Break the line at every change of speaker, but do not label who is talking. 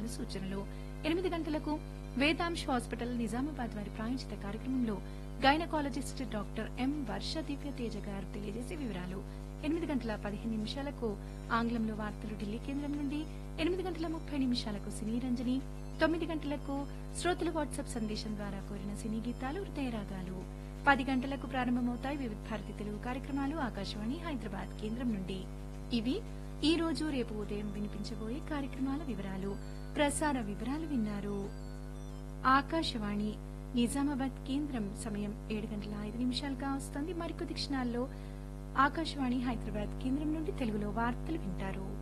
సలహాలు సూచనలు ఎనిమిది గంటలకు వేదాంశ్ హాస్పిటల్ నిజామాబాద్ వారి ప్రాయోజిత కార్యక్రమంలో gynaecologist doctor M Varsha Divya Teja గారు తెలియజేసే వివరాలు ఎనిమిది గంటల పదిహేను నిమిషాలకు ఆంగ్లంలో వార్తలు ఢిల్లీ కేంద్రం నుండి ఎనిమిది గంటల ముప్పై నిమిషాలకు సినీ రంజని తొమ్మిది గంటలకు శ్రోతల వాట్సాప్ సందేశం ద్వారా కోరిన సినీ గీతాలు హృదయరాగాలు పది గంటలకు ప్రారంభమవుతాయి వివిధ భారతి తెలుగు కార్యక్రమాలు ఆకాశవాణి హైదరాబాద్ కేంద్రం నుండి ఇవి ఈ రోజు రేపు ఉదయం వినిపించబోయే కార్యక్రమాల వివరాలు ప్రసార వివరాలు విన్నారు ఆకాశవాణి నిజామాబాద్ కేంద్రం సమయం ఏడు గంటల ఐదు నిమిషాలుగా వస్తుంది మరికొద్ది క్షణాల్లో ఆకాశవాణి హైదరాబాద్ కేంద్రం నుండి తెలుగులో వార్తలు వింటారు